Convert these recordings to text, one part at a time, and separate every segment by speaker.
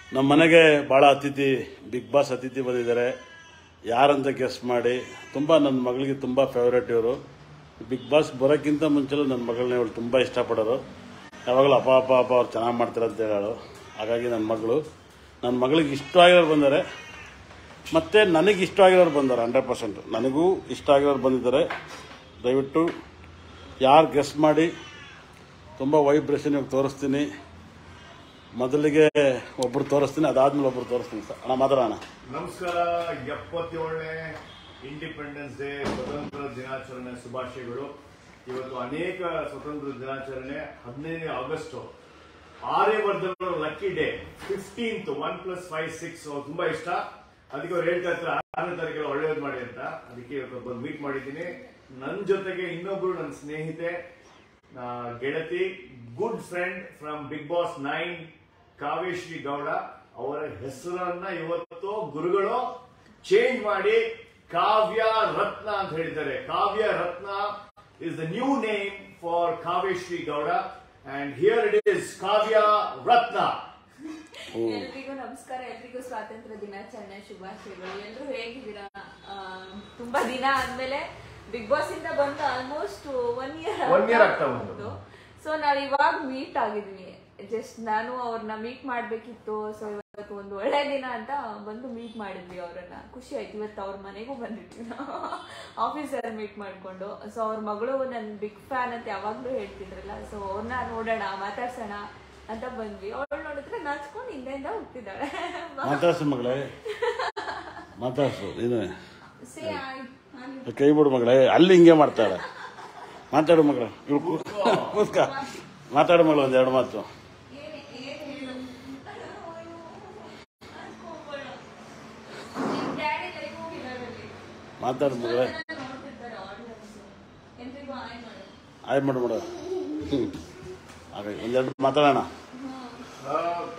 Speaker 1: ನಮ್ಮ ಮನೆಗೆ ಭಾಳ ಅತಿಥಿ ಬಿಗ್ ಬಾಸ್ ಅತಿಥಿ ಬಂದಿದ್ದಾರೆ ಯಾರಂತ ಗೆಸ್ ಮಾಡಿ ತುಂಬ ನನ್ನ ಮಗಳಿಗೆ ತುಂಬ ಫೇವ್ರೇಟ್ ಇವರು ಬಿಗ್ ಬಾಸ್ ಬರೋಕ್ಕಿಂತ ಮುಂಚೆಲೂ ನನ್ನ ಮಗಳನ್ನ ಇವಳು ತುಂಬ ಇಷ್ಟಪಡೋರು ಯಾವಾಗಲೂ ಅಪ್ಪ ಅಪ್ಪ ಅಪ್ಪ ಅವ್ರು ಚೆನ್ನಾಗಿ ಮಾಡ್ತಾರೆ ಅಂತ ಹೇಳೋಳು ಹಾಗಾಗಿ ನನ್ನ ಮಗಳು ನನ್ನ ಮಗಳಿಗೆ ಇಷ್ಟ ಆಗಿರೋರು ಬಂದರೆ ಮತ್ತು ನನಗೆ ಇಷ್ಟ ಆಗಿರೋರು ಬಂದ್ದಾರೆ ಹಂಡ್ರೆಡ್ ಪರ್ಸೆಂಟ್ ನನಗೂ ಇಷ್ಟ ಆಗಿರೋರು ಬಂದಿದ್ದಾರೆ ದಯವಿಟ್ಟು ಯಾರು ಗೆಸ್ ಮಾಡಿ ತುಂಬ ವೈಬ್ರೇಷನ್ ಇವಾಗ ತೋರಿಸ್ತೀನಿ ಮೊದಲಿಗೆ ಒಬ್ರು ತೋರಿಸ್ತೀನಿ ಅದಾದ್ಮೇಲೆ ಒಬ್ರು ತೋರಿಸ್ತೀನಿ ಸರ್ ಅಣ್ಣ ಮಾತಾಡೋಣ
Speaker 2: ನಮಸ್ಕಾರ ಎಪ್ಪತ್ತೇಳನೇ ಇಂಡಿಪೆಂಡೆನ್ಸ್ ಡೇ ಸ್ವತಂತ್ರ ದಿನಾಚರಣೆ ಶುಭಾಶಯಗಳು ಇವತ್ತು ಅನೇಕ ಸ್ವತಂತ್ರ ದಿನಾಚರಣೆ ಹದಿನೈದನೇ August Aryavardhan lucky day fifteenth one plus five six ತುಂಬಾ ಇಷ್ಟ ಅದಕ್ಕೆ ಅವ್ರು ಹೇಳ್ತಾ ಇರ್ತಾರೆ ಆರನೇ ತಾರೀಕೆಲ್ಲ ಒಳ್ಳೇದು ಮಾಡಿ ಅಂತ ಅದಕ್ಕೆ ಇವತ್ತು ಬಂದು ಮೀಟ್ ಮಾಡಿದ್ದೀನಿ ನನ್ನ ಜೊತೆಗೆ ಇನ್ನೊಬ್ರು ನನ್ನ ಸ್ನೇಹಿತೆ ಆ, ಗೆಳತಿ good friend from Big Boss nine Kaveshri Gowda ಅವರ ಹೆಸರನ್ನ ಇವತ್ತು ಗುರುಗಳು ಚೇಂಜ್ ಮಾಡಿ ಕಾವ್ಯ ರತ್ನ ಅಂತ ಹೇಳಿದ್ದಾರೆ Kavya Ratna is the new name for Kaveshri Gowda and here it is Kavya Ratna
Speaker 3: ಎಲ್ರಿಗೂ ನಮಸ್ಕಾರ ಎಲ್ರಿಗೂ ಸ್ವಾತಂತ್ರ್ಯ ದಿನಾಚರಣೆ ಶುಭಾಶಯಗಳು ಎಲ್ರು ಹೇಗಿದ್ದೀರಾ ಆ, ತುಂಬಾ ದಿನ ಆದ್ಮೇಲೆ ಬಿಗ್ ಬಾಸ್ ಇಂದ ಬಂದು almost one year
Speaker 2: One year ಆಗ್ತಾ ಬಂತು.
Speaker 3: ಸೊ ನಾವ್ ಇವಾಗ ಮೀಟ್ ಆಗಿದ್ವಿ ಜಸ್ಟ್ ನಾನು ಅವ್ರನ್ನ ಮೀಟ್ ಮಾಡ್ಬೇಕಿತ್ತು ಸೊ ಇವತ್ತು ಒಂದು ಒಳ್ಳೆ ದಿನ ಅಂತ ಬಂದು ಮೀಟ್ ಮಾಡಿದ್ವಿ ಅವ್ರನ್ನ ಖುಷಿ ಆಯ್ತು ಇವತ್ತು ಅವ್ರ ಮನೆಗೂ ಬಂದಿದ್ವಿ ಆಫೀಸರ್ ಮೀಟ್ ಮಾಡ್ಕೊಂಡು ಸೊ ಅವ್ರ ಮಗಳು ನನ್ ಬಿಗ್ ಫ್ಯಾನ್ ಅಂತ ಯಾವಾಗ್ಲೂ ಹೇಳ್ತಿದ್ರಲ್ಲ ಸೊ ಅವ್ರನ್ನ ನೋಡೋಣ ಮಾತಾಡ್ಸೋಣ ಅಂತ ಬಂದ್ವಿ ಅವಳು ನೋಡಿದ್ರೆ ನಾಚ್ಕೊಂಡು ಹಿಂದೆಯಿಂದ ಹೋಗ್ತಿದ್ದಾಳೆ
Speaker 1: ಮಾತಾಡ್ಸು ಮಗಳೇ ಮಾತಾಡ್ಸು ನೀನು
Speaker 3: Say hi. ನಾನು
Speaker 1: ಕೈ ಬಿಡು ಮಗಳೇ ಅಲ್ಲಿ ಹಿಂಗೆ ಮಾಡ್ತಾಳೆ ಮಾತಾಡು ಮಗಳ ಇವ್ಳು ಕೂತ್ಕ ಮಾತಾಡು ಮಗಳು ಒಂದು ಎರಡು ಮಾತು
Speaker 3: ಏನ್- ಏನ್ ಹೇಳು? ನಾಚ್ಕೊಂಡ್ಬಿಡು. ನಿಮ್ daddy ಕೈಗೂ ಹೋಗಿದ್ದಾರಲ್ಲಿ.
Speaker 1: ಮಾತಾಡು ಮಗಳೇ
Speaker 3: ಜನ ನೋಡ್ತಿರ್ತಾರೆ audience. ಎಲ್ರಿಗೂ hi ಮಾಡು.
Speaker 1: ಆಯ್ ಮಾಡು ಮಾಡು ಹ್ಞೂ ಹಾಗಾಗಿ ಒಂದೆರಡು ಮಾತಾಡೋಣ
Speaker 2: ಆ,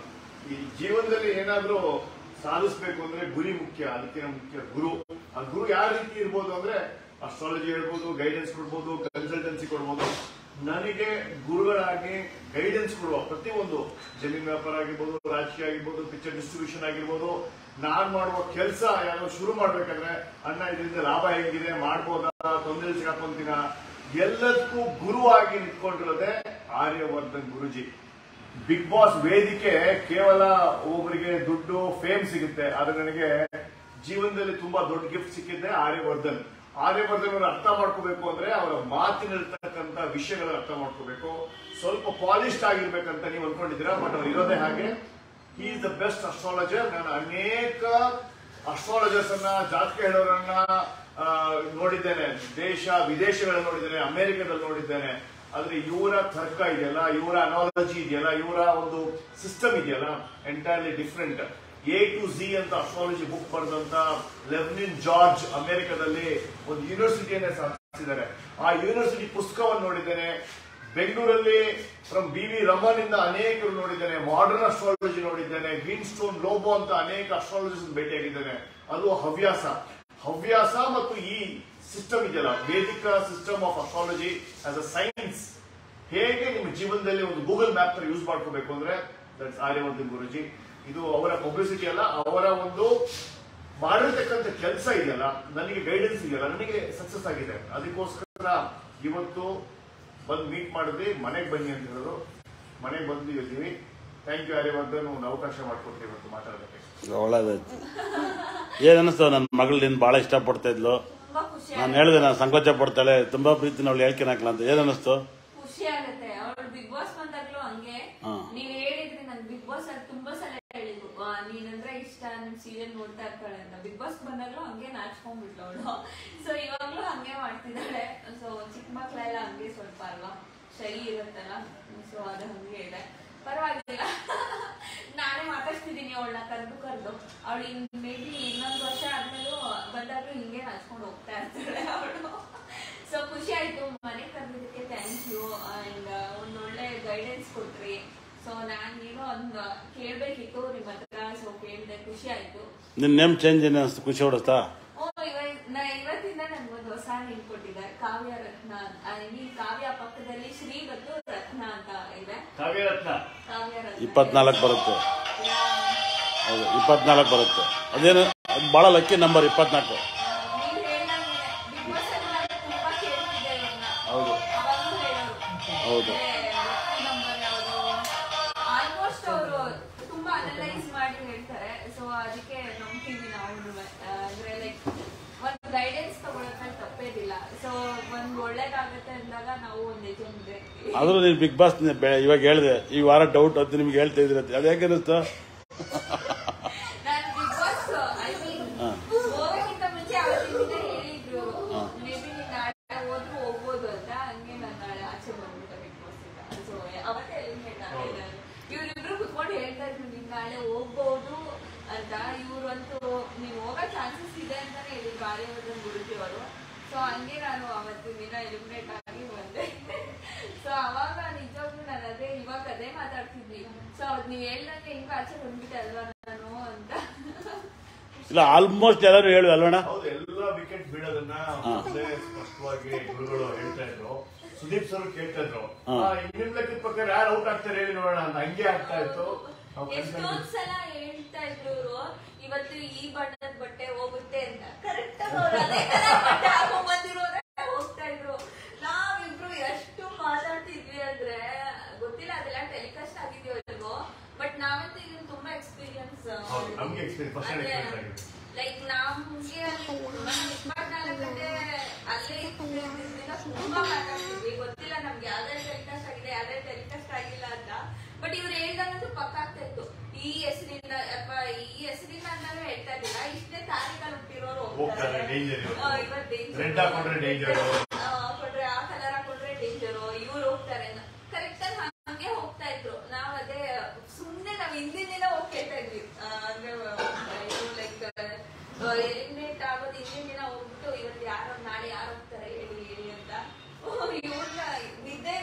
Speaker 2: ಈ ಜೀವನದಲ್ಲಿ ಏನಾದ್ರೂ ಸಾಧಿಸ್ಬೇಕು ಅಂದ್ರೆ ಗುರಿ ಮುಖ್ಯ ಅದಕ್ಕೆ ಮುಖ್ಯ ಗುರು ಆ ಗುರು ಯಾವ ರೀತಿ ಇರ್ಬೋದು ಅಂದ್ರೆ ಅಸ್ಟ್ರಾಲಜಿ ಹೇಳ್ಬೋದು ಗೈಡೆನ್ಸ್ ಕೊಡ್ಬೋದು ಕನ್ಸಲ್ಟೆನ್ಸಿ ಕೊಡ್ಬೋದು ನನಗೆ ಗುರುಗಳಾಗಿ ಗೈಡೆನ್ಸ್ ಕೊಡುವ ಪ್ರತಿಯೊಂದು ಜಮೀನ್ ವ್ಯಾಪಾರ ಆಗಿರ್ಬೋದು ರಾಜಕೀಯ ಆಗಿರ್ಬೋದು ಪಿಕ್ಚರ್ ಡಿಸ್ಟ್ರಿಬ್ಯೂಷನ್ ಆಗಿರ್ಬೋದು ನಾನ್ ಮಾಡುವ ಕೆಲಸ ಯಾರೋ ಶುರು ಮಾಡ್ಬೇಕಾದ್ರೆ ಅಣ್ಣ ಇದರಿಂದ ಲಾಭ ಹೆಂಗಿದೆ ಮಾಡ್ಬೋದಾ ತೊಂದರೆ ಸಿಗಾಕೊಂತೀನ ಎಲ್ಲದಕ್ಕೂ ಗುರುವಾಗಿ ನಿಂತ್ಕೊಂಡಿರೋದೇ ಆರ್ಯವರ್ಧನ್ ಗುರುಜಿ ಬಿಗ್ ಬಾಸ್ ವೇದಿಕೆ ಕೇವಲ ಒಬ್ಬರಿಗೆ ದುಡ್ಡು ಫೇಮ್ ಸಿಗುತ್ತೆ ಆದ್ರೆ ನನಗೆ ಜೀವನದಲ್ಲಿ ತುಂಬಾ ದೊಡ್ಡ ಗಿಫ್ಟ್ ಸಿಕ್ಕಿದ್ದೆ ಆರ್ಯವರ್ಧನ್ ಆರ್ಯವರ್ಧನ್ ಅವರು ಅರ್ಥ ಮಾಡ್ಕೋಬೇಕು ಅಂದ್ರೆ ಅವರ ಮಾತಿನಲ್ಲಿರ್ತಕ್ಕಂಥ ವಿಷಯಗಳನ್ನ ಅರ್ಥ ಮಾಡ್ಕೋಬೇಕು ಸ್ವಲ್ಪ ಪಾಲಿಶ್ಡ್ ಆಗಿರ್ಬೇಕಂತ ನೀವು ಅನ್ಕೊಂಡಿದ್ದೀರಾ ಬಟ್ ಅವ್ರು ಇರೋದೇ ಹಾಗೆ he is the best astrologer ನಾನು ಅನೇಕ ಅಸ್ಟ್ರಾಲಜರ್ಸ್ ಅನ್ನ ಜಾತಕ ಹೇಳೋರನ್ನ ಆ, ನೋಡಿದ್ದೇನೆ ದೇಶ ವಿದೇಶಗಳಲ್ಲಿ ನೋಡಿದ್ದೇನೆ ಅಮೆರಿಕದಲ್ಲಿ ನೋಡಿದ್ದೇನೆ ಆದ್ರೆ ಇವರ ತರ್ಕ ಇದೆಯಲ್ಲ ಇವರ ಅನಾಲಜಿ ಇದೆಯಲ್ಲ ಇವರ ಒಂದು ಸಿಸ್ಟಮ್ ಇದೆಯಲ್ಲ entirely different A to Z ಅಂತ ಅಸ್ಟ್ರಾಲಜಿ ಬುಕ್ ಬರೆದಂತ ಲೆವ್ನಿನ್ ಜಾರ್ಜ್ ಅಮೆರಿಕದಲ್ಲಿ ಒಂದು ಯೂನಿವರ್ಸಿಟಿಯನ್ನೇ ಸ್ಥಾಪಿಸಿದ್ದಾರೆ ಆ ಯೂನಿವರ್ಸಿಟಿ ಪುಸ್ತಕವನ್ನು ನೋಡಿದ್ದೇನೆ ಬೆಂಗಳೂರಲ್ಲಿ ಫ್ರಮ್ ಬಿ ವಿ ರಮನ್ ಇಂದ ಅನೇಕರು ನೋಡಿದ್ದೇನೆ ಮಾಡರ್ನ್ ಅಸ್ಟ್ರಾಲಜಿ ನೋಡಿದ್ದೇನೆ ಗ್ರೀನ್ ಸ್ಟೋನ್ ಲೋಬೋ ಅಂತ ಅನೇಕ ಅಸ್ಟ್ರಾಲಜಿಸ್ ಭೇಟಿಯಾಗಿದ್ದೇನೆ ಅದು ಹವ್ಯಾಸ ಹವ್ಯಾಸ ಮತ್ತು ಈ ಸಿಸ್ಟಮ್ ಇದೆಯಲ್ಲ Vedic system of astrology as a science ಹೇಗೆ ನಿಮ್ಮ ಜೀವನದಲ್ಲಿ ಒಂದು ಗೂಗಲ್ ಮ್ಯಾಪ್ ತರ ಯೂಸ್ ಮಾಡ್ಕೋಬೇಕು ಅಂದ್ರೆ ದಟ್ಸ್ ಆರ್ಯವರ್ಧನ್ ಗುರುಜಿ ಇದು ಅವರ ಪಬ್ಲಿಸಿಟಿ ಅಲ್ಲ ಅವರ ಒಂದು ಮಾಡಿರ್ತಕ್ಕಂಥ ಕೆಲಸ ಇದೆಯಲ್ಲ ನನಗೆ ಗೈಡೆನ್ಸ್ ಇದೆಯಲ್ಲ ನನಗೆ ಸಕ್ಸಸ್ ಆಗಿದೆ ಅದಕ್ಕೋಸ್ಕರ ಇವತ್ತು ಬಂದು ಮೀಟ್ ಮಾಡಿದ್ವಿ ಮನೆಗೆ ಬನ್ನಿ ಅಂತ ಹೇಳಿದ್ರು ಮನೆಗೆ ಬಂದು ಇದ್ದೀವಿ ಥ್ಯಾಂಕ್ ಯು ಆರ್ಯವರ್ಧನ್ ಒಂದು ಅವಕಾಶ ಮಾಡಿಕೊಟ್ರಿ ಇವತ್ತು ಮಾತಾಡೋದಕ್ಕೆ
Speaker 1: ಒಳ್ಳೇದಾಯ್ತು ಏನು ಅನ್ನಿಸ್ತು ನನ್ನ ಮಗಳು ನೀನು ಭಾಳ ಇಷ್ಟಪಡ್ತಾ ಇದ್ಲು
Speaker 3: ತುಂಬಾ ಖುಷಿ
Speaker 1: ನಾನು ಹೇಳಿದೆ ನಾನು ಸಂಕೋಚ ಪಡ್ತಾಳೆ ತುಂಬ ಪ್ರೀತಿ ಅವಳು ಹೇಳ್ಕೊಳಕ್ಲ ಅಂತ ಏನು ಅನ್ನಿಸ್ತು
Speaker 3: ಖುಷಿ ಆಗುತ್ತೆ ಅವಳು ಬಿಗ್ ಬಾಸ್ ಬಂದಾಗ್ಲೂ ಹಂಗೆ
Speaker 1: ಹಾ.
Speaker 3: ನೀವ್ ಹೇಳಿದ್ರಿ ನನ್ ಬಿಗ್ ಬಾಸ್ ಅಲ್ಲಿ ತುಂಬಾ ಸಲ ಹೇಳಿದ್ರು ಆ, ನೀನಂದ್ರೆ ಇಷ್ಟ ನಿಮ್ ಸೀರಿಯಲ್ ನೋಡ್ತಾ ಇರ್ತಾಳೆ ಅಂತ ಬಿಗ್ ಬಾಸ್ ಬಂದಾಗ್ಲೂ ಹಂಗೆ ನಾಚ್ಕೊಂಡ್ಬಿಟ್ಲು ಅವಳು ಸೊ ಇವಾಗ್ಲೂ ಹಂಗೆ ಮಾಡ್ತಿದ್ದಾಳೆ ಸೊ ಚಿಕ್ಕ ಮಕ್ಳೆಲ್ಲ ಹಂಗೆ ಸ್ವಲ್ಪ ಅಲ್ವಾ ಶೈ ಇರುತ್ತಲ್ಲ ಸೊ ಅದು ಹಂಗೆ ಇದೆ ಪರವಾಗಿಲ್ಲ ನಾನೇ ಮಾತಾಡ್ತಿದ್ದೀನಿ ಅವಳನ್ನ ಕರೆದು ಕರೆದು ಅವಳು ಇನ್ ಮೇ ಬಿ ಇನ್ನೊಂದು ವರ್ಷ ಆದ್ಮೇಲೂ ಬಂದಾಗ್ಲೂ ಹಿಂಗೆ ನಾಚ್ಕೊಂಡು ಹೋಗ್ತಾ ಇರ್ತಾಳೆ ಅವಳು ಸೊ ಖುಷಿ ಆಯ್ತು ಮನೆ ಕರೆದಿದ್ದಕ್ಕೆ ಥ್ಯಾಂಕ್ ಯು ಅಂಡ್ ಒಂದೊಳ್ಳೆ ಗೈಡೆನ್ಸ್ ಕೊಟ್ರಿ ಸೊ ನಾನು ಏನೋ ಒಂದು ಕೇಳ್ಬೇಕಿತ್ತು ನಿಮ್ಮ ಹತ್ರ ಸೊ ಕೇಳಿದೆ ಖುಷಿ ಆಯ್ತು
Speaker 1: ನಿನ್ನ ನೇಮ್ ಚೇಂಜ್ ಏನು ಅನಿಸ್ತು ಖುಷಿ ಹೊಡಿಸ್ತಾ
Speaker 3: ಓ ಇವ ನ- ಇವತ್ತಿಂದ ನನ್ಗೊಂದು ಹೊಸ ನೇಮ್ ಕೊಟ್ಟಿದ್ದಾರೆ ಕಾವ್ಯ ರತ್ನ ಐ ಮೀನ್ ಕಾವ್ಯ ಪಕ್ಕದಲ್ಲಿ ಶ್ರೀ ಮತ್ತು ರತ್ನ ಅಂತ ಇದೆ
Speaker 2: ಕಾವ್ಯರತ್ನ
Speaker 3: ಕಾವ್ಯ ರತ್ನ
Speaker 1: ಇಪ್ಪತ್ನಾಲ್ಕು ಬರುತ್ತೆ
Speaker 3: Yeah.
Speaker 1: ಹೌದು ಇಪ್ಪತ್ನಾಲ್ಕು ಬರುತ್ತೆ ಅದೇನು ಅದು ಭಾಳ ಲಕ್ಕಿ ನಂಬರ್ ಇಪ್ಪತ್ನಾಲ್ಕು
Speaker 3: ನೀವ್ ಹೇಳ್ದಂಗೆ ಬಿಗ್ ಬಾಸ್ ಅಲ್ಲಿ ನಾನು ತುಂಬಾ ಕೇಳ್ತಿದ್ದೆ ಇವ್ರನ್ನ.
Speaker 1: ಹೌದು
Speaker 3: ಅವಾಗ್ಲೂ ಹೇಳೋರು.
Speaker 1: ಹೌದು.
Speaker 3: ಏ, lucky number ಯಾವ್ದು? Almost ಅವ್ರು ತುಂಬಾ ಅನಲೈಸ್ ಮಾಡಿ ಹೇಳ್ತಾರೆ ಸೊ ಅದಕ್ಕೆ ನಂಬ್ತೀವಿ ನಾವು ಅಂದ್ರೆ ಲೈಕ್ ಒಂದ್ ಗೈಡೆನ್ಸ್ ತಗೊಳಕ್ಕೆ ತಪ್ಪೇದಿಲ್ಲ ಸೊ ಒಂದ್ ಒಳ್ಳೇದಾಗತ್ತೆ ಅಂದಾಗ ನಾವು ಒಂದ್ ಹೆಜ್ಜೆ ಮುಂದೆ ಇರ್ತೀವಿ.
Speaker 1: ಆದರೂ ನೀನು ಬಿಗ್ ಬಾಸ್ ಇವಾಗ ಹೇಳಿದೆ ಈ ವಾರ ಡೌಟ್ ಅದು ನಿಮ್ಗೆ ಹೇಳ್ತಾ ಇದ್ರೆ ಅದು ಹೇಗೆ ಅನ್ನಿಸ್ತು
Speaker 3: ನಾನು ಬಿಗ್ ಬಾಸ್ ಐ ಮೀನ್ ಹೋಗೋಕ್ಕಿಂತ ಮುಂಚೆ ಅವತ್ತಿನ ದಿನ ಹೇಳಿದ್ರು ಮೇ ಬಿ ನೀನ್ ನಾಳೆ ಹೋದ್ರು ಹೋಗ್ಬೋದು ಅಂತ ಹಂಗೆ ನಾನು ನಾಳೆ ಆಚೆ ಬಂದ್ಬಿಟ್ಟೆ ಬಿಗ್ ಬಾಸ್ ಇಂದ ಸೊ ಅವತ್ತೇ ಹೇಳಿದ್ದೆ ನಾಳೆ ನಾನು ಇವ್ರಿಬ್ರು ಕುತ್ಕೊಂಡು ಹೇಳ್ತಾ ಇದ್ರು ನೀನ್ ನಾಳೆ ಹೋಗ್ಬೋದು ಅಂತ ಇವ್ರಂತೂ ನೀವ್ ಹೋಗೋ ಚಾನ್ಸಸ್ ಇದೆ ಅಂತಾನೆ ಹೇಳಿದ್ರು ಆರ್ಯವರ್ಧನ್ ಗುರುಜಿ ಅವರು ಸೊ ಹಂಗೆ ನಾನು ಅವತ್ತಿನ ದಿನ ಎಲಿಮಿನೇಟ್ ಆಗಿ ಬಂದೆ ಸೊ ಅವಾಗ ನಿಜವಾಗ್ಲೂ ನಾನು ಅದೇ ಇವಾಗ ಅದೇ ಮಾತಾಡ್ತಿದ್ವಿ ಸೊ ಅದ್ ನೀವ್ ಹೇಳ್ದಂಗೆ ಹಿಂಗ ಆಚೆ ಬಂದ್ಬಿಟ್ಟೆ ಅಲ್ವಾ ನಾನು ಅಂತ
Speaker 1: ಇಲ್ಲ ಆಲ್ಮೋಸ್ಟ್ ಎಲ್ಲರೂ ಹೇಳು ಅಲ್ವಣ್ಣ
Speaker 2: ಹೌದು ಎಲ್ಲ ವಿಕೆಟ್ ಬೀಳೋದನ್ನ ಮೊದಲೇ ಸ್ಪಷ್ಟವಾಗಿ ಗುರುಗಳು ಹೇಳ್ತಾ ಇದ್ರು ಸುದೀಪ್ ಸರ್ ಕೇಳ್ತಾ ಇದ್ರು
Speaker 1: ಹಾ.
Speaker 2: ಆ, ನಿಮ್ ಲೆಕ್ಕದ ಪ್ರಕಾರ ಯಾರು ಔಟ್ ಆಗ್ತಾರೆ ಹೇಳಿ ನೋಡೋಣ ಅಂತ ಹಂಗೆ ಆಗ್ತಾ ಇತ್ತು ನಾವು
Speaker 3: ಎಷ್ಟೊಂದ್
Speaker 2: ಕನ್ಕೊಂಡು-
Speaker 3: ಸಲ ಹೇಳ್ತಾ ಇದ್ರು ಇವ್ರು, ಇವತ್ತು ಈ ಬಣ್ಣದ ಬಟ್ಟೆ ಹೋಗುತ್ತೆ ಅಂತ ಕರೆಕ್ಟ್ ಅವ್ರು ಅದೇ colour ಬಟ್ಟೆ ಹಾಕೊಂಡ್ ಬಂದಿರೋರೇ ಹೋಗ್ತಾ ಇದ್ರು ನಾವಿಬ್ರು ಎಷ್ಟು ಮಾತಾಡ್ತಿದ್ವಿ ಅಂದ್ರೆ ಗೊತ್ತಿಲ್ಲ ಅದೆಲ್ಲ ಟೆಲಿಕಾಸ್ಟ್ ಆಗಿದ್ಯೋ ಇಲ್ವೋ ಬಟ್ ನಾವಂತೂ ಇದನ್ನ ತುಂಬಾ ಎಕ್ಸ್ಪೀರಿಯನ್ಸ್
Speaker 2: ಹೌದು, ನಮ್ಗೆ experience, first hand experience ಆಗಿದೆ.
Speaker 3: ಲೈಕ್ ನಮ್ಗೆ ಅಲ್ಲಿ ಇಪ್ಪತ್ನಾಲ್ಕು ಗಂಟೆ ಅಲ್ಲೇ ಇದ್ದಿದ್ದರಿಂದ ತುಂಬಾ ಮಾತಾಡ್ತಿದ್ವಿ ಗೊತ್ತಿಲ್ಲ ನಮ್ಗೆ ಯಾವ್ದೇ ಟೆಲಿಕಾಸ್ಟ್ ಆಗಿದೆ ಯಾವ್ದೇ ಟೆಲಿಕಾಸ್ಟ್ ಆಗಿಲ್ಲ ಅಂತ ಬಟ್ ಇವ್ರು ಹೇಳ್ದಂಗಂತೂ ಪಕ್ಕ ಆಗ್ತಾ ಇತ್ತು ಈ ಹೆಸರಿಂದ ಅಪ್ಪ ಈ ಹೆಸರಿಂದ ಅಂತಾನು ಹೇಳ್ತಾ ಇದ್ದಿಲ್ಲ ಇಷ್ಟೇ ತಾರೀಖಲ್ಲಿ ಹುಟ್ಟಿರೋರು
Speaker 2: ಹೋಗ್ತಾರೆ, danger ಇರೋರು.
Speaker 3: ಆ, ಇವತ್ತು danger.
Speaker 2: Red ಹಾಕೊಂಡ್ರೆ danger.
Speaker 3: ಆ, ಹಾಕೊಂಡ್ರೆ ಆ ಕಲರ್ ಹಾಕೊಂಡ್ರೆ ಡೇಂಜರು ಇವ್ರು ಹೋಗ್ತಾರೆ ಕರೆಕ್ಟ್ ಆಗಿ ಹಂಗೆ ಹೋಗ್ತಾ ಇದ್ರು ನಾವ್ ಅದೇ ಸುಮ್ನೆ ನಾವ್ ಹಿಂದಿನ ದಿನ ಹೋಗಿ ಕೇಳ್ತಾ ಇದ್ವಿ ಆ, ಅಂದ್ರೆ ಲೈಕ್ ಎಲಿಮಿನೇಟ್ ಆಗೋದು ಹಿಂದಿನ ದಿನ ಹೋಗ್ಬಿಟ್ಟು ಇವತ್ತು ಯಾರು ನಾಳೆ ಯಾರು ಹೋಗ್ತಾರೆ ಹೇಳಿ ಹೇಳಿ ಅಂತ ಇವ್ರನ್ನ ನಿದ್ದೆಯಿಂದ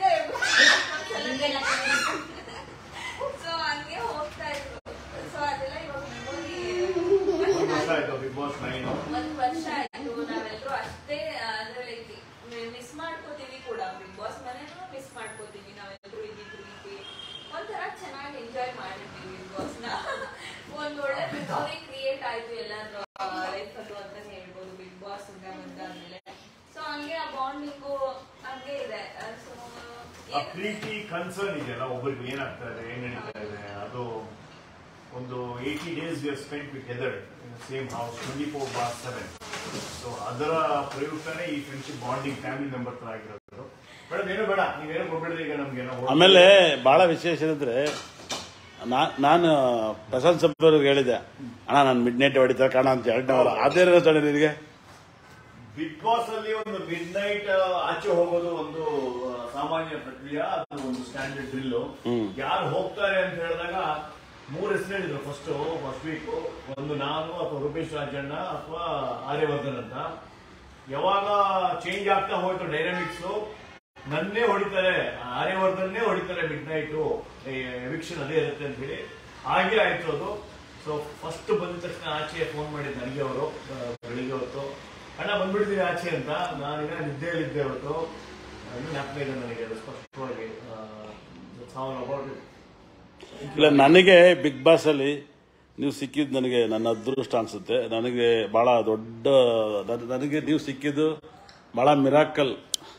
Speaker 3: ಸೊ ಹಂಗೆ ಹೋಗ್ತಾ ಇದ್ರು ಸೊ ಅದೆಲ್ಲ ಇವಾಗ
Speaker 2: ಒಂದು ವರ್ಷ
Speaker 3: memory
Speaker 2: ಆಯ್ತು ಬಿಗ್ ಬಾಸ್ ನೈನ್
Speaker 3: ಒಂದ್ ವರ್ಷ ಆಯ್ತು ನಾವೆಲ್ಲರೂ ಅಷ್ಟೇ ಆ, ಅಂದ್ರೆ ಲೈಕ್ ಮಿಸ್ ಮಾಡ್ಕೋತೀವಿ ಕೂಡ ಬಿಗ್ ಬಾಸ್ ಮನೇನು ಮಿಸ್ ಮಾಡ್ಕೋತೀವಿ ನಾವೆಲ್ಲರೂ ಇದ್ದಿದ್ದು ರೀತಿ ಒಂಥರ ಚೆನ್ನಾಗಿ ಎಂಜಾಯ್ ಮಾಡಿದ್ವಿ ಬಿಗ್ ಬಾಸ್ ನ ಒಂದ್ ಒಳ್ಳೆ ಮೆಮೊರಿ ಕ್ರಿಯೇಟ್ ಆಯ್ತು ಎಲ್ಲಾರು ಲೈಫ್ ಅಲ್ಲೂ ಅಂತಾನೆ ಹೇಳ್ಬೋದು ಬಿಗ್ ಬಾಸ್ ಇಂದ ಬಂದಾದ್ಮೇಲೆ ಸೊ ಹಂಗೆ ಆ ಬಾಂಡಿಂಗು ಹಂಗೆ ಇದೆ ಸೊ
Speaker 2: ಆ ಪ್ರೀತಿ ಕನ್ಸರ್ನ್ ಇದೆಯಲ್ಲ ಒಬ್ಬರಿಗೆ ಏನಾಗ್ತಾ ಇದೆ ಏನ್ ನಡೀತಾ ಇದೆ ಅದು ಒಂದು eighty days we spend together same house twenty four bar seven so ಅದರ ಪ್ರಯುಕ್ತನೇ ಈ ಫ್ರೆಂಡ್ಶಿಪ್ ಬಾಂಡಿಂಗ್ ಫ್ಯಾಮಿಲಿ ಮೆಂಬರ್ ತರ ಆಗಿರೋದು ಮೇಡಮ್ ಏನು ಬೇಡ ನೀವೇನು ಕೊಡ್ಬೇಡ್ರಿ ಈಗ ನಮ್ಗೆ ಏನೋ
Speaker 1: ಆಮೇಲೆ ಭಾಳ ವಿಶೇಷ ಏನಂದ್ರೆ ನಾ- ನಾನು ಪ್ರಶಾಂತ್ ಸಬ್ದವ್ರಿಗೆ ಹೇಳಿದೆ ಅಣ್ಣ ನಾನು ಮಿಡ್ ನೈಟ್ ಹೊಡಿತಾರೆ ಕಾಣ ಅಂತ ಎರಡನೇ ವಾರ ಅದೇ ತಡೆ ನಿನಗೆ
Speaker 2: ಬಿಗ್ ಬಾಸ್ ಅಲ್ಲಿ ಒಂದು ಮಿಡ್ ನೈಟ್ ಆಚೆ ಹೋಗೋದು ಒಂದು ಆ, ಸಾಮಾನ್ಯ ಪ್ರಕ್ರಿಯೆ ಅದು ಒಂದು ಸ್ಟ್ಯಾಂಡರ್ಡ್ ಡ್ರಿಲ್
Speaker 1: ಹ್ಮ್.
Speaker 2: ಯಾರು ಹೋಗ್ತಾರೆ ಅಂತ ಹೇಳಿದಾಗ ಮೂರು ಹೆಸರು ಹೇಳಿದ್ರು ಫಸ್ಟ್ ಫಸ್ಟ್ ವೀಕ್ ಒಂದು ನಾನು ಅಥವಾ ರೂಪೇಶ್ ರಾಜಣ್ಣ ಅಥವಾ ಆರ್ಯವರ್ಧನ್ ಅಂತ ಯಾವಾಗ ಚೇಂಜ್ ಆಗ್ತಾ ಹೋಯ್ತು ಡೈನಾಮಿಕ್ಸ್ ನನ್ನೇ ಹೊಡಿತಾರೆ ಆರ್ಯವರ್ಧನ್ನೇ ಹೊಡಿತಾರೆ ಮಿಡ್ ನೈಟು ಎವಿಕ್ಷನ್ ಅದೇ ಇರುತ್ತೆ ಅಂತ ಹೇಳಿ ಹಾಗೆ ಆಯ್ತು ಅದು ಸೊ ಫಸ್ಟ್ ಬಂದ ತಕ್ಷಣ ಆಚೆ ಫೋನ್ ಮಾಡಿದ್ದು ನನಗೆ ಅವರು ಬೆಳಿಗ್ಗೆ ಹೊತ್ತು ಅಣ್ಣ ಬಂದ್ಬಿಡ್ತೀನಿ ಆಚೆ ಅಂತ ನಾನೀಗ ನಿದ್ದೆಯಲ್ಲಿದ್ದೆ ಹೊತ್ತು ಇನ್ನೂ ಜ್ಞಾಪಕ ಇದೆ ನನಗೆ ಅದು ಸ್ಪಷ್ಟವಾಗಿ ಅಬೌಟ್
Speaker 1: ಇಲ್ಲ ನನಗೆ ಬಿಗ್ ಬಾಸ್ ಅಲ್ಲಿ ನೀವು ಸಿಕ್ಕಿದ್ದು ನನಗೆ ನನ್ನ ಅದೃಷ್ಟ ಅನ್ಸುತ್ತೆ ನನಗೆ ಬಹಳ ದೊಡ್ಡ ನನ್- ನನಗೆ ನೀವು ಸಿಕ್ಕಿದ್ದು ಬಹಳ ಮಿರಾಕಲ್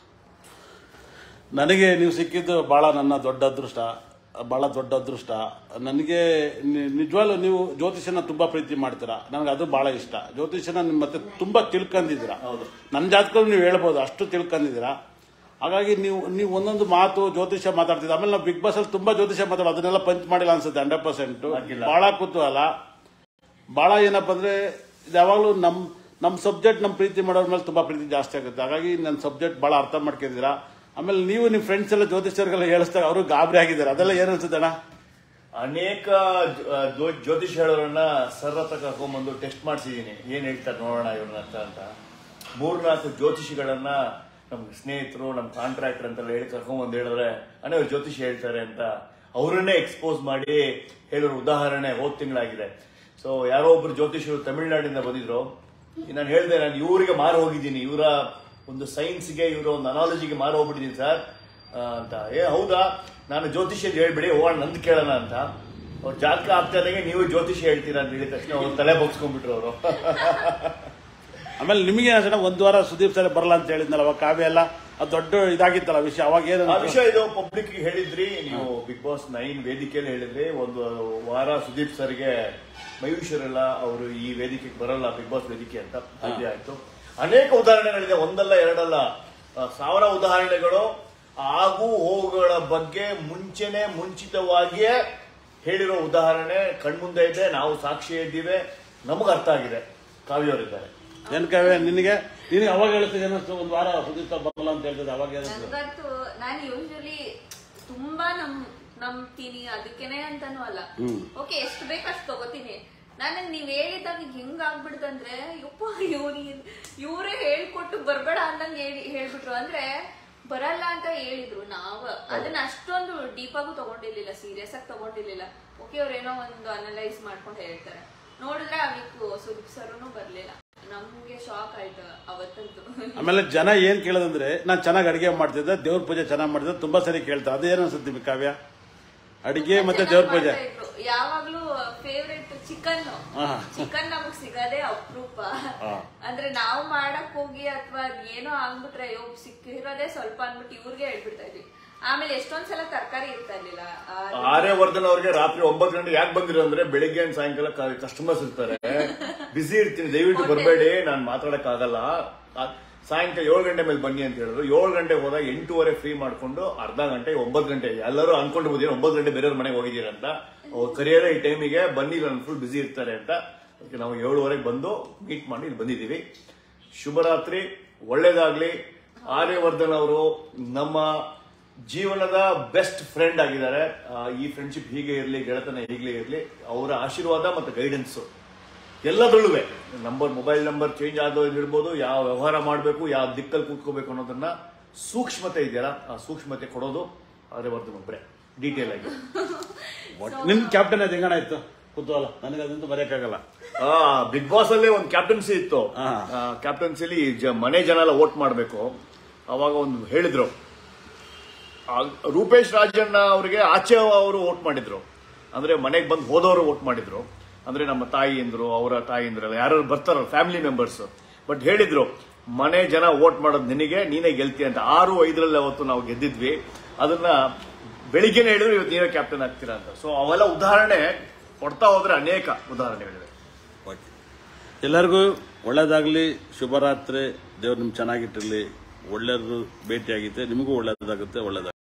Speaker 1: ನನಗೆ ನೀವು ಸಿಕ್ಕಿದ್ದು ಬಹಳ ನನ್ನ ದೊಡ್ಡ ಅದೃಷ್ಟ ಬಹಳ ದೊಡ್ಡ ಅದೃಷ್ಟ ನನಗೆ ನಿ- ನಿಜವಾಗ್ಲೂ ನೀವು ಜ್ಯೋತಿಷನ ತುಂಬಾ ಪ್ರೀತಿ ಮಾಡ್ತೀರಾ ನನಗೆ ಅದು ಬಹಳ ಇಷ್ಟ ಜ್ಯೋತಿಷನ ನಿಮ್ಮ ಮತ್ತೆ ತುಂಬಾ ತಿಳ್ಕೊಂಡಿದ್ದೀರಾ ಹೌದು ನನ್ನ ಜಾತಕದಲ್ಲಿ ನೀವು ಹೇಳ್ಬೋದು ಅಷ್ಟು ತಿಳ್ಕೊಂಡಿದ್ದೀರಾ ಹಾಗಾಗಿ ನೀವು ನೀವು ಒಂದೊಂದು ಮಾತು ಜ್ಯೋತಿಷ ಮಾತಾಡ್ತಿದ್ದ ಆಮೇಲೆ ನಾವು ಬಿಗ್ ಬಾಸ್ ಅಲ್ಲಿ ತುಂಬಾ ಜ್ಯೋತಿಷ ಮಾತಾಡೋ ಅದನ್ನೆಲ್ಲ ಪಂಚ್ ಮಾಡಿಲ್ಲ ಅನ್ಸುತ್ತೆ ಹಂಡ್ರೆಡ್ ಪರ್ಸೆಂಟ್ ಬಹಳ ಕುತೂಹಲ ಬಹಳ ಏನಪ್ಪ ಅಂದ್ರೆ ಇದು ಯಾವಾಗಲೂ ನಮ್ ನಮ್ಮ ಸಬ್ಜೆಕ್ಟ್ ನಮ್ಮ ಪ್ರೀತಿ ಮಾಡೋರ ಮೇಲೆ ತುಂಬಾ ಪ್ರೀತಿ ಜಾಸ್ತಿ ಆಗುತ್ತೆ ಹಾಗಾಗಿ ನನ್ನ ಸಬ್ಜೆಕ್ಟ್ ಬಹಳ ಅರ್ಥ ಮಾಡ್ಕೊಂಡಿದ್ದೀರಾ ಆಮೇಲೆ ನೀವು ನಿಮ್ಮ ಫ್ರೆಂಡ್ಸ್ ಎಲ್ಲ ಜ್ಯೋತಿಷರಿಗೆಲ್ಲ ಹೇಳಿಸ್ದಾಗ ಅವರು ಗಾಬರಿ ಆಗಿದ್ದಾರೆ ಅದೆಲ್ಲ ಏನು ಅನ್ಸುತ್ತೆ ಅಣ್ಣ
Speaker 4: ಅನೇಕ ಜ್ಯೋ- ಜ್ಯೋ- ಜ್ಯೋತಿಷ್ ಹೇಳೋರನ್ನ ಸರ್ ಹತ್ರ ಕರ್ಕೊಂಡ್ಬಂದು ಟೆಸ್ಟ್ ಮಾಡಿಸಿದೀನಿ ಏನ್ ಹೇಳ್ತಾರೆ ನೋಡೋಣ ಇವ್ರನ್ನ ಅಂತ ಅಂತ ಮೂರ್ನಾಲ್ಕು ಜ್ಯೋತಿಷಿಗಳನ್ನ ನಮ್ ಸ್ನೇಹಿತರು ನಮ್ ಕಾಂಟ್ರಾಕ್ಟರ್ ಅಂತೆಲ್ಲ ಹೇಳಿ ಕರ್ಕೊಂಡ್ಬಂದು ಹೇಳಿದ್ರೆ ಅಣ್ಣ ಇವ್ರು ಜ್ಯೋತಿಷಿ ಹೇಳ್ತಾರೆ ಅಂತ ಅವರನ್ನೇ ಎಕ್ಸ್ಪೋಸ್ ಮಾಡಿ ಹೇಳಿರೋ ಉದಾಹರಣೆ ಹೋದ್ ತಿಂಗಳಾಗಿದೆ ಸೊ ಯಾರೋ ಒಬ್ರು ಜ್ಯೋತಿಷರು ತಮಿಳುನಾಡಿಂದ ಬಂದಿದ್ರು ನಾನು ಹೇಳಿದೆ ನಾನು ಇವರಿಗೆ ಮಾರು ಹೋಗಿದ್ದೀನಿ ಇವರ ಒಂದು ಸೈನ್ಸ್ಗೆ ಇವರ ಒಂದು ಅನಾಲಜಿಗೆ ಮಾರು ಹೋಗ್ಬಿಟ್ಟಿದ್ದೀನಿ ಸರ್ ಆ, ಅಂತ ಏ ಹೌದಾ ನಾನು ಜ್ಯೋತಿಷ್ಯದ ಹೇಳ್ಬಿಡಿ ಹೋಗೋಣ ನಂದು ಕೇಳೋಣ ಅಂತ ಅವ್ರು ಜಾತಕ ಆಗ್ತಾನೆ ನೀವು ಜ್ಯೋತಿಷಿ ಹೇಳ್ತೀರಾ ಅಂತ ಹೇಳಿದ ತಕ್ಷಣ ಅವ್ರು ತಲೆ ಬಗ್ಸ್ಕೊಂಡ್ಬಿಟ್ರು ಅವರು
Speaker 1: ಆಮೇಲೆ ನಿಮಗೆ ಅನ್ಸೋಣ ಒಂದು ವಾರ ಸುದೀಪ್ ಸರ್ ಬರಲ್ಲ ಅಂತ ಹೇಳಿದ್ನಲ್ಲ ಅವಾಗ ಕಾವ್ಯ ಎಲ್ಲ ಅದು ದೊಡ್ಡ ಇದಾಗಿತ್ತಲ್ಲ ವಿಷಯ ಅವಾಗ ಏನು
Speaker 4: ಆ ವಿಷಯ ಇದು ಪಬ್ಲಿಕ್ ಹೇಳಿದ್ರಿ ನೀವು ಬಿಗ್ ಬಾಸ್ ನೈನ್ ವೇದಿಕೆಯಲ್ಲಿ ಹೇಳಿದ್ರಿ ಒಂದು ವಾರ ಸುದೀಪ್ ಸರ್ಗೆ ಮಯೂಷರೆಲ್ಲ ಅವರು ಈ ವೇದಿಕೆಗೆ ಬರಲ್ಲ ಬಿಗ್ ಬಾಸ್ ವೇದಿಕೆ ಅಂತ ಸಾಧ್ಯ ಆಯ್ತು ಅನೇಕ ಉದಾಹರಣೆಗಳಿದೆ ಒಂದಲ್ಲ ಎರಡಲ್ಲ ಆ, ಸಾವಿರ ಉದಾಹರಣೆಗಳು ಆಗು ಹೋಗುಗಳ ಬಗ್ಗೆ ಮುಂಚೆನೆ ಮುಂಚಿತವಾಗಿಯೇ ಹೇಳಿರೋ ಉದಾಹರಣೆ ಕಣ್ಮುಂದೆ ಇದೆ ನಾವು ಸಾಕ್ಷಿ ಇದ್ದೀವಿ ನಮಗೆ ಅರ್ಥ ಆಗಿದೆ ಕಾವ್ಯವರಿದ್ದಾರೆ
Speaker 1: ಏನ್ ಕಾವ್ಯ ನಿನಗೆ ನಿನಗೆ ಅವಾಗ ಹೇಳ್ತಿದ್ದೆ ಏನಿಸ್ತು ಒಂದು ವಾರ ಸುದೀಪ್ ಸರ್ ಬರಲ್ಲ ಅಂತ ಹೇಳ್ತಿದ್ದೆ ಅವಾಗ ಏನಿಸ್ತು
Speaker 3: ನಂಗಂತೂ ನಾನು ಯೂಶಲಿ ತುಂಬಾ ನಮ್ ನಂಬ್ತೀನಿ ಅದಕ್ಕೇನೆ ಅಂತಾನು ಅಲ್ಲ ಓಕೆ ಎಷ್ಟು ಬೇಕು ಅಷ್ಟು ತಗೋತೀನಿ ನನಗ್ ನೀವ್ ಹೇಳಿದಾಗ ಹೆಂಗ್ ಆಗ್ಬಿಡ್ತಂದ್ರೆ ಯಪ್ಪ ಇವ್ರಿ ಇವ್ರೇ ಹೇಳ್ಕೊಟ್ಟು ಬರ್ಬೇಡ ಅಂದಂಗ್ ಹೇಳಿ ಹೇಳ್ಬಿಟ್ರು ಅಂದ್ರೆ ಬರಲ್ಲ ಅಂತ ಹೇಳಿದ್ರು ನಾವ್ ಅದನ್ನ ಅಷ್ಟೊಂದು ಡೀಪ್ ಆಗೂ ತಗೊಂಡಿರ್ಲಿಲ್ಲ ಸೀರಿಯಸ್ ಆಗಿ ತಗೊಂಡಿರ್ಲಿಲ್ಲ ಓಕೆ ಅವ್ರೇನೋ ಒಂದು ಅನಲೈಸ್ ಮಾಡ್ಕೊಂಡು ಹೇಳ್ತಾರೆ ನೋಡಿದ್ರೆ ಆ ವೀಕ್ ಸುದೀಪ್ ಸರೂ ಬರ್ಲಿಲ್ಲ ನಮ್ಗೆ ಶಾಕ್ ಆಯ್ತು ಅವತ್ತಂತೂ
Speaker 1: ಆಮೇಲೆ ಜನ ಏನ್ ಕೇಳೋದಂದ್ರೆ ನಾನು ಚೆನ್ನಾಗಿ ಅಡಿಗೆ ಮಾಡ್ತಿದ್ದೆ ದೇವ್ರ ಪೂಜೆ ಚೆನ್ನಾಗಿ ಮಾಡ್ತಿದ್ದೆ ತುಂಬಾ ಸರಿ ಕೇಳ್ತಾ ಅದೇನು ಅನ್ಸುತ್ತೆ ನಿಮಗೆ ಕಾವ್ಯ ಅಡಿಗೆ ಮತ್ತೆ ದೇವ್ರ ಪೂಜೆ
Speaker 3: ಮಾಡ್ತಾ ಇದ್ರು. ಯಾವಾಗ್ಲೂ ಫೇವ್ರೆಟ್ ಚಿಕನ್
Speaker 1: ಹಾ.
Speaker 3: ಚಿಕನ್ ನಮಗ್ ಸಿಗದೆ ಅಪರೂಪ
Speaker 1: ಹಾ.
Speaker 3: ಅಂದ್ರೆ ನಾವು ಮಾಡಕ್ ಹೋಗಿ ಅಥವಾ ಏನೋ ಆಗ್ಬಿಟ್ರೆ ಅಯ್ಯೋ ಸಿಕ್ಕಿರೋದೇ ಸ್ವಲ್ಪ ಅನ್ಬಿಟ್ಟು ಇವ್ರಿಗೆ ಹೇಳ್ಬಿಡ್ತಾ ಇದ್ವಿ ಆಮೇಲೆ ಎಷ್ಟೊಂದ್ಸಲ ತರಕಾರಿ ಇರ್ತಾ ಇರ್ಲಿಲ್ಲ ಆ,
Speaker 4: ಆರ್ಯವರ್ಧನ್ ಅವ್ರಿಗೆ ರಾತ್ರಿ ಒಂಬತ್ತು ಗಂಟೆ ಯಾಕೆ ಬಂದಿರೋ ಅಂದ್ರೆ ಬೆಳಿಗ್ಗೆ and ಸಾಯಂಕಾಲ ಕಸ್ಟಮರ್ಸ್ ಇರ್ತಾರೆ ಬಿಸಿ ಇರ್ತೀನಿ ದಯವಿಟ್ಟು ಬರಬೇಡಿ ನಾನು ಮಾತಾಡಕ್ ಆಗಲ್ಲ ಸಾಯಂಕಾಲ ಏಳು ಗಂಟೆ ಮೇಲೆ ಬನ್ನಿ ಅಂತ ಹೇಳಿದ್ರು ಏಳು ಗಂಟೆ ಹೋದಾಗ ಎಂಟೂವರೆ ಫ್ರೀ ಮಾಡ್ಕೊಂಡು ಅರ್ಧ ಗಂಟೆ ಒಂಬತ್ತು ಗಂಟೆ ಎಲ್ಲರೂ ಅನ್ಕೊಂಡು ಹೋದಿರೋ ಒಂಬತ್ತು ಗಂಟೆ ಬೇರೆಯವ್ರ ಮನೆಗೆ ಹೋಗಿದ್ದೀರ ಅಂತ ಅವ್ರು ಕರಿಯರ ಈ ಟೈಮಿಗೆ ಬನ್ನಿ ನಾನು ಫುಲ್ ಬಿಸಿ ಇರ್ತಾರೆ ಅಂತ ಅದಕ್ಕೆ ನಾವು ಏಳುವರೆಗೆ ಬಂದು ಮೀಟ್ ಮಾಡಿ ಇಲ್ಲಿ ಬಂದಿದ್ದೀವಿ ಶುಭರಾತ್ರಿ ಒಳ್ಳೇದಾಗ್ಲಿ ಆರ್ಯವರ್ಧನ್ ಅವರು ನಮ್ಮ ಜೀವನದ ಬೆಸ್ಟ್ ಫ್ರೆಂಡ್ ಆಗಿದ್ದಾರೆ ಆ, ಈ ಫ್ರೆಂಡ್ಶಿಪ್ ಹೀಗೆ ಇರಲಿ ಗೆಳೆತನ ಹೀಗೆ ಇರಲಿ ಅವರ ಆಶೀರ್ವಾದ ಮತ್ತು ಗೈಡೆನ್ಸ್ ಎಲ್ಲದರಲ್ಲೂ ನಂಬರ್ ಮೊಬೈಲ್ ನಂಬರ್ ಚೇಂಜ್ ಆದೋ ಇರ್ಬೋದು ಯಾವ ವ್ಯವಹಾರ ಮಾಡಬೇಕು ಯಾವ ದಿಕ್ಕಲ್ಲಿ ಕೂತ್ಕೋಬೇಕು ಅನ್ನೋದನ್ನ ಸೂಕ್ಷ್ಮತೆ ಇದೆಯಲ್ಲ ಆ ಸೂಕ್ಷ್ಮತೆ ಕೊಡೋದು ಆರ್ಯವರ್ಧನ್ ಒಬ್ಬರೇ ಡೀಟೇಲ್ ಆಗಿ
Speaker 1: ನಿನ್ ಕ್ಯಾಪ್ಟನ್ ಅದು ಹೆಂಗಣ ಇತ್ತು ಕುತೂಹಲ ನನಗೆ ಅದಂತೂ ಬರೆಯಕ್ಕಾಗಲ್ಲ
Speaker 4: ಆ ಬಿಗ್ ಬಾಸ್ ಅಲ್ಲೇ ಒಂದು ಕ್ಯಾಪ್ಟನ್ಸಿ ಇತ್ತು
Speaker 1: ಹಾ.
Speaker 4: ಕ್ಯಾಪ್ಟನ್ಸಿಲಿ ಮನೆ ಜನ ಎಲ್ಲ ವೋಟ್ ಮಾಡಬೇಕು ಅವಾಗ ಒಂದು ಹೇಳಿದ್ರು ಆ, ರೂಪೇಶ್ ರಾಜಣ್ಣ ಅವರಿಗೆ ಆಚೆ ಅವರು ವೋಟ್ ಮಾಡಿದ್ರು ಅಂದ್ರೆ ಮನೆಗೆ ಬಂದು ಹೋದವರು ವೋಟ್ ಮಾಡಿದ್ರು ಅಂದ್ರೆ ನಮ್ಮ ತಾಯಿಯಂದ್ರು ಅವರ ತಾಯಿಯಂದ್ರಲ್ಲ ಯಾರು ಬರ್ತಾರ ಫ್ಯಾಮಿಲಿ ಮೆಂಬರ್ಸ್ ಬಟ್ ಹೇಳಿದ್ರು ಮನೆ ಜನ ವೋಟ್ ಮಾಡೋದು ನಿನಗೆ ನೀನೇ ಗೆಲ್ತಿ ಅಂತ ಆರು ಐದರಲ್ಲಿ ಅವತ್ತು ನಾವು ಗೆದ್ದಿದ್ವಿ ಅದನ್ನ ಬೆಳಿಗ್ಗೆನೆ ಹೇಳಿದ್ರು ಇವತ್ತು ನೀವೇ ಕ್ಯಾಪ್ಟನ್ ಆಗ್ತೀರಾ ಅಂತ ಸೊ ಅವೆಲ್ಲ ಉದಾಹರಣೆ ಕೊಡ್ತಾ ಹೋದ್ರೆ ಅನೇಕ ಉದಾಹರಣೆಗಳಿವೆ
Speaker 1: ಎಲ್ಲರಿಗೂ ಒಳ್ಳೇದಾಗ್ಲಿ ಶುಭರಾತ್ರಿ ದೇವ್ರು ನಿಮ್ಗೆ ಚೆನ್ನಾಗಿಟ್ಟಿರ್ಲಿ ಒಳ್ಳೆಯದು ಭೇಟಿಯಾಗಿತ್ತೆ ನಿಮಗೂ ಒಳ್ಳೇದಾಗುತ್ತೆ ಒಳ್ಳೇದಾಗ